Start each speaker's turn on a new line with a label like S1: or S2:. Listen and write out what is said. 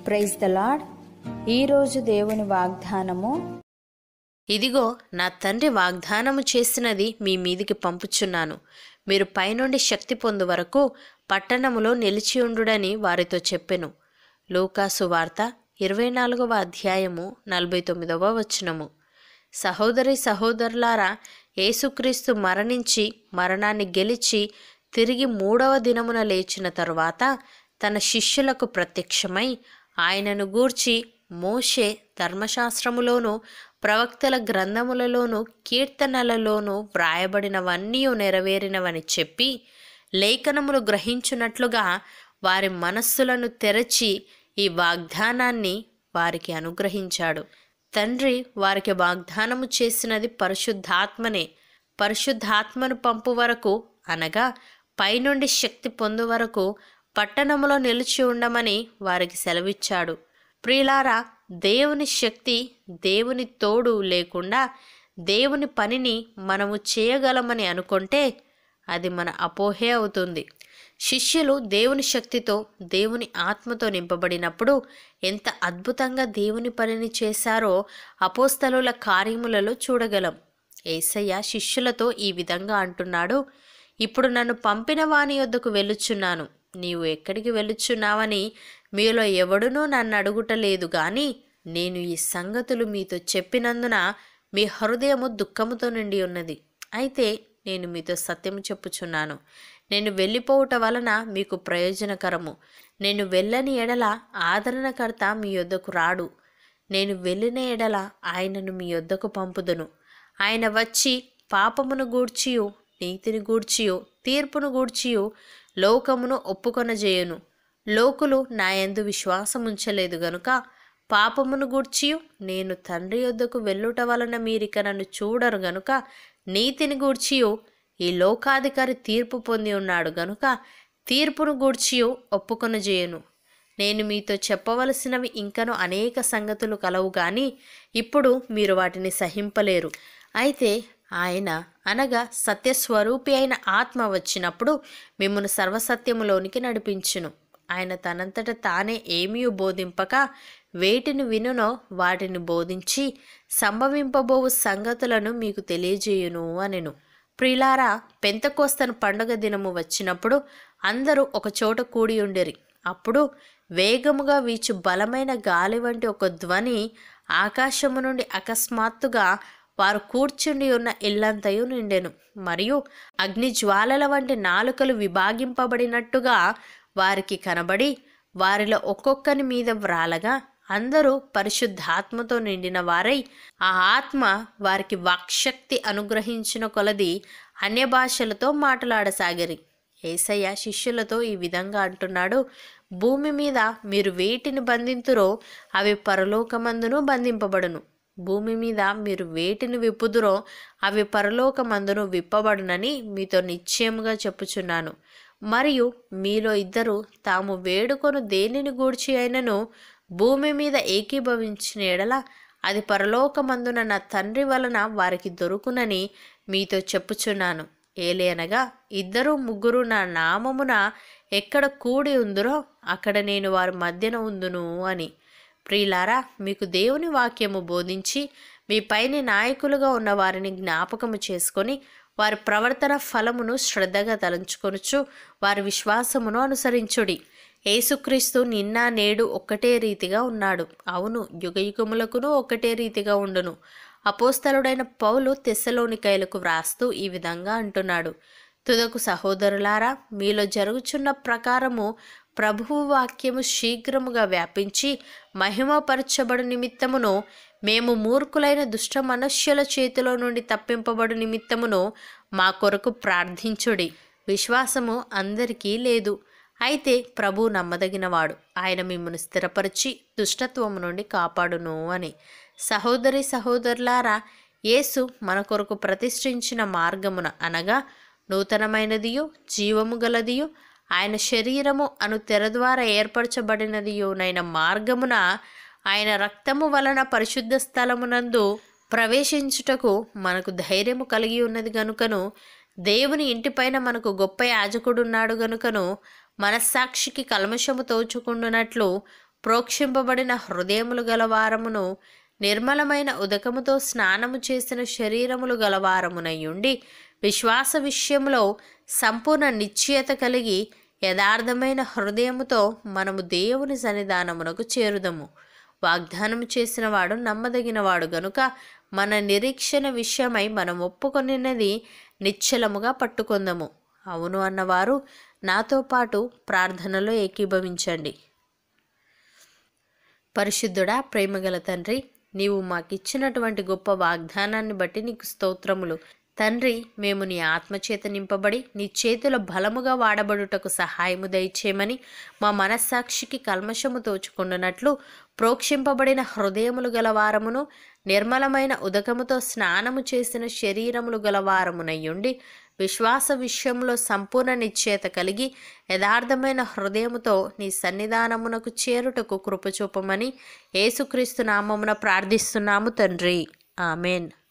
S1: praise the lord ఈరోజు దేవుని వాగ్దానము
S2: ఇదిగో నా తండ్రి వాగ్దానము చేసినది మీ మీదికి పంపుచున్నాను మీరు పైనుండి శక్తి పొందు వరకు పట్టణములో నిలిచియుండుడని వారితో చెప్పెను లూకాసు వార్త ఇరవై నాలుగవ అధ్యాయము నలభై తొమ్మిదవ వచనము సహోదరి సహోదరులారా యేసుక్రీస్తు మరణించి మరణాన్ని గెలిచి తిరిగి మూడవ దినమున లేచిన తరువాత తన శిష్యులకు ప్రత్యక్షమై ఆయనను గూర్చి మోషే ధర్మశాస్త్రములోను ప్రవక్తల గ్రంథములలోను కీర్తనలలోనూ వ్రాయబడినవన్నీ నెరవేరినవని చెప్పి లేఖనములు గ్రహించున్నట్లుగా వారి మనస్సులను తెరచి ఈ వాగ్దానాన్ని వారికి అనుగ్రహించాడు తండ్రి వారికి వాగ్దానము చేసినది పరిశుద్ధాత్మనే పరిశుద్ధాత్మను పంపు వరకు అనగా పైనుండి శక్తి పొందు వరకు పట్టణములో నిలిచి ఉండమని వారికి సెలవిచ్చాడు ప్రియులారా దేవుని శక్తి దేవుని తోడు లేకుండా దేవుని పనిని మనము చేయగలమని అనుకుంటే అది మన అపోహే అవుతుంది శిష్యులు దేవుని శక్తితో దేవుని ఆత్మతో నింపబడినప్పుడు ఎంత అద్భుతంగా దేవుని పనిని చేశారో అపోస్తలుల కార్యములలో చూడగలం ఏసయ్య శిష్యులతో ఈ విధంగా అంటున్నాడు ఇప్పుడు నన్ను పంపిన వాని యొద్దకు వెళ్ళుచున్నాను నీవు ఎక్కడికి వెళ్ళుచున్నావని మీలో ఎవడునూ నన్ను అడుగుటలేదు గాని నేను ఈ సంగతులు మీతో చెప్పినందున మీ హృదయము దుఃఖముతో నిండి ఉన్నది అయితే నేను మీతో సత్యము చెప్పుచున్నాను నేను వెళ్ళిపోవుట వలన మీకు ప్రయోజనకరము నేను వెళ్ళని ఎడల ఆదరణకర్త మీ యొద్దకు రాడు నేను వెళ్ళిన ఎడల ఆయనను మీ యొద్దకు పంపుదును ఆయన వచ్చి పాపమును గూర్చియు నీతిని గూర్చియు తీర్పును గూర్చియు లోకమును ఒప్పుకొనజేయును లోకులు నా యందు విశ్వాసముంచలేదు గనుక పాపమును గూర్చియు నేను తండ్రి యొద్దకు వెళ్ళుట వలన మీరిక నన్ను చూడరు గనుక నీతిని గూర్చియు ఈ లోకాధికారి తీర్పు పొంది ఉన్నాడు గనుక తీర్పును గూర్చియు ఒప్పుకొనజేయును నేను మీతో చెప్పవలసినవి ఇంకను అనేక సంగతులు కలవు గాని ఇప్పుడు మీరు వాటిని సహింపలేరు అయితే ఆయన అనగా సత్యస్వరూపి అయిన ఆత్మ వచ్చినప్పుడు మిమ్మల్ని సర్వసత్యములోనికి నడిపించును ఆయన తనంతట తానే ఏమీ బోధింపక వేటిని వినునో వాటిని బోధించి సంభవింపబోవు సంగతులను మీకు తెలియజేయును అనెను ప్రిలారా పెంతకోస్తను పండుగ దినము వచ్చినప్పుడు అందరూ ఒక చోట కూడి ఉండేరి అప్పుడు వేగముగా వీచు బలమైన గాలి వంటి ఒక ధ్వని ఆకాశము నుండి అకస్మాత్తుగా వారు కూర్చుండి ఉన్న ఇల్లంతయు నిండెను మరియు అగ్ని జ్వాలల వంటి నాలుకలు విభాగింపబడినట్టుగా వారికి కనబడి వారిలో ఒక్కొక్కని మీద వ్రాలగా అందరూ పరిశుద్ధాత్మతో నిండిన వారై ఆ ఆత్మ వారికి వాక్శక్తి అనుగ్రహించిన కొలది అన్య భాషలతో మాట్లాడసాగిరి ఏసయ్య శిష్యులతో ఈ విధంగా అంటున్నాడు భూమి మీద మీరు వేటిని బంధింతురో అవి పరలోకమందును బంధింపబడును భూమి మీద మీరు వేటిని విప్పుదురో అవి పరలోకమందును విప్పబడునని మీతో నిశ్చయముగా చెప్పుచున్నాను మరియు మీలో ఇద్దరు తాము వేడుకొను దేనిని గూర్చి అయినను భూమి మీద ఏకీభవించిన ఎడల అది పరలోకమందున నా తండ్రి వలన వారికి దొరుకునని మీతో చెప్పుచున్నాను ఏలేనగా ఇద్దరు ముగ్గురు నా నామమున ఎక్కడ కూడి ఉందురో అక్కడ నేను వారి మధ్యన ఉందును అని ప్రియులారా మీకు దేవుని వాక్యము బోధించి మీ పైన నాయకులుగా ఉన్న వారిని జ్ఞాపకము చేసుకొని వారి ప్రవర్తన ఫలమును శ్రద్ధగా తలంచుకొనుచు వారి విశ్వాసమును అనుసరించుడి యేసుక్రీస్తు నిన్న నేడు ఒక్కటే రీతిగా ఉన్నాడు అవును యుగయుగములకును ఒక్కటే రీతిగా ఉండును అపోస్తలుడైన పౌలు తెస్సలోనికైలకు వ్రాస్తూ ఈ విధంగా అంటున్నాడు తుదకు సహోదరులారా మీలో జరుగుచున్న ప్రకారము ప్రభువు వాక్యము శీఘ్రముగా వ్యాపించి మహిమపరచబడు నిమిత్తమును మేము మూర్ఖులైన దుష్ట మనుష్యుల చేతిలో నుండి తప్పింపబడు నిమిత్తమును మా కొరకు ప్రార్థించుడి విశ్వాసము అందరికీ లేదు అయితే ప్రభు నమ్మదగినవాడు ఆయన మిమ్మల్ని స్థిరపరిచి దుష్టత్వము నుండి కాపాడును అని సహోదరి సహోదరులారా యేసు మన కొరకు ప్రతిష్ఠించిన మార్గమున అనగా నూతనమైనదియు జీవము గలదియు ఆయన శరీరము అను తెర ద్వారా ఏర్పరచబడినదియునైన మార్గమున ఆయన రక్తము వలన పరిశుద్ధ స్థలమునందు ప్రవేశించుటకు మనకు ధైర్యము కలిగి ఉన్నది గనుకను దేవుని ఇంటిపైన మనకు గొప్ప యాజకుడున్నాడు గనుకను మనస్సాక్షికి కల్మషము తోచుకుండునట్లు ప్రోక్షింపబడిన హృదయములు గలవారమును నిర్మలమైన ఉదకముతో స్నానము చేసిన శరీరములు గలవారమునయుండి విశ్వాస విషయంలో సంపూర్ణ నిశ్చయత కలిగి యథార్థమైన హృదయముతో మనము దేవుని సన్నిధానమునకు చేరుదము వాగ్దానము చేసిన వాడు నమ్మదగినవాడు గనుక మన నిరీక్షణ విషయమై మనం ఒప్పుకొనినది నిశ్చలముగా పట్టుకొందము అవును అన్నవారు నాతో పాటు ప్రార్థనలో ఏకీభవించండి పరిశుద్ధుడా ప్రేమగల తండ్రి నీవు మాకిచ్చినటువంటి గొప్ప వాగ్దానాన్ని బట్టి నీకు స్తోత్రములు తండ్రి మేము నీ ఆత్మచేత నింపబడి నీ చేతుల బలముగా వాడబడుటకు సహాయము దయచేయమని మా మనస్సాక్షికి కల్మషము తోచుకుండునట్లు ప్రోక్షింపబడిన హృదయములు గలవారమును నిర్మలమైన ఉదకముతో స్నానము చేసిన శరీరములు గలవారమునయ్యుండి విశ్వాస విషయంలో సంపూర్ణ నిశ్చయత కలిగి యథార్థమైన హృదయముతో నీ సన్నిధానమునకు చేరుటకు కృపచూపమని యేసుక్రీస్తు నామమున ప్రార్థిస్తున్నాము తండ్రి ఆమెన్